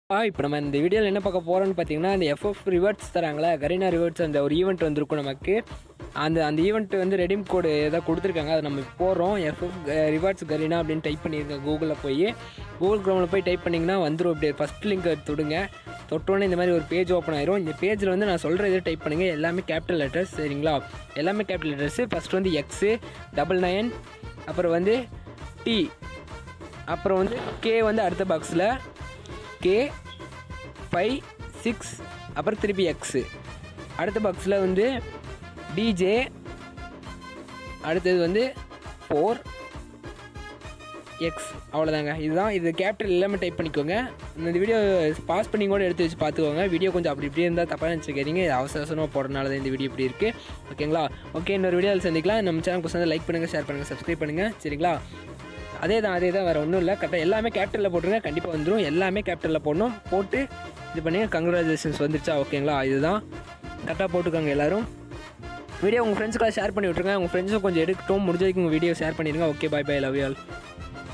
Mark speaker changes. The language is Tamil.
Speaker 1: ஆ இப்போ நம்ம இந்த வீடியோவில் என்ன பார்க்க போகிறோம்னு பார்த்தீங்கன்னா இந்த எஃப்எஃப் ரிவர்ட்ஸ் தராங்களா கரீனா ரிவர்ட்ஸ் அந்த ஒரு ஈவெண்ட் வந்திருக்கும் நமக்கு அந்த அந்த ஈவெண்ட் வந்து ரெடீம் கோடு ஏதாவது கொடுத்துருக்காங்க அதை நம்ம போடுறோம் எஃப்எஃப் ரிவார்ட்ஸ் கரீனா அப்படின்னு டைப் பண்ணியிருக்கேன் கூகுளில் போய் கூகுள் க்ரோமில் போய் டைப் பண்ணிங்கன்னா வந்துடும் இப்படி ஃபஸ்ட் லிங்க் தொடுங்க தொட்டோன்னே இந்த மாதிரி ஒரு பேஜ் ஓப்பன் ஆயிரும் இந்த பேஜில் வந்து நான் சொல்கிற இது டைப் பண்ணுங்கள் எல்லாமே கேபிட்டல் லெட்டர்ஸ் சரிங்களா எல்லாமே கேபிட்டல் லெட்டர்ஸு ஃபஸ்ட் வந்து எக்ஸு டபுள் நைன் அப்புறம் வந்து டி அப்புறம் வந்து கே வந்து அடுத்த பாக்ஸில் கே ஃபைவ் சிக்ஸ் அப்புறம் திருப்பி எக்ஸு அடுத்த பாக்ஸில் வந்து டிஜே அடுத்தது வந்து ஃபோர் எக்ஸ் அவ்வளோதாங்க இதுதான் இது கேபிட்டல் எல்லாமே டைப் பண்ணிக்கோங்க இந்த வீடியோ பாஸ் பண்ணி கூட எடுத்து வச்சு பார்த்துக்கோங்க வீடியோ கொஞ்சம் அப்படி இப்படி இருந்தால் தப்பாக நினச்சிக்கிறீங்க இது அவசர அவசரமாக போடுறதுனால தான் இந்த வீடியோ இப்படி இருக்குது ஓகேங்களா ஓகே இன்னொரு வீடியோவில் சந்திக்கலாம் நம்ம சேனல் வந்து லைக் பண்ணுங்கள் ஷேர் பண்ணுங்கள் சப்ஸ்கிரைப் பண்ணுங்கள் சரிங்களா அதே தான் அதே தான் வேறு ஒன்றும் இல்லை கரெக்டாக எல்லாமே கேபிட்டலில் போட்டுருங்க கண்டிப்பாக வந்துடும் எல்லாமே கேபிட்டலில் போடணும் போட்டு இது பண்ணி கங்க்ராச்சுலேஷன்ஸ் வந்துருச்சா ஓகேங்களா இதுதான் கரெக்டாக போட்டுக்கோங்க எல்லோரும் வீடியோ உங்கள் ஃப்ரெண்ட்ஸுக்காக ஷேர் பண்ணி விட்ருங்க உங்கள் ஃப்ரெண்ட்ஸும் கொஞ்சம் எடுக்கட்டும் முடிஞ்ச வரைக்கும் உங்கள் வீடியோ ஷேர் பண்ணிடுங்க okay bye bye love you all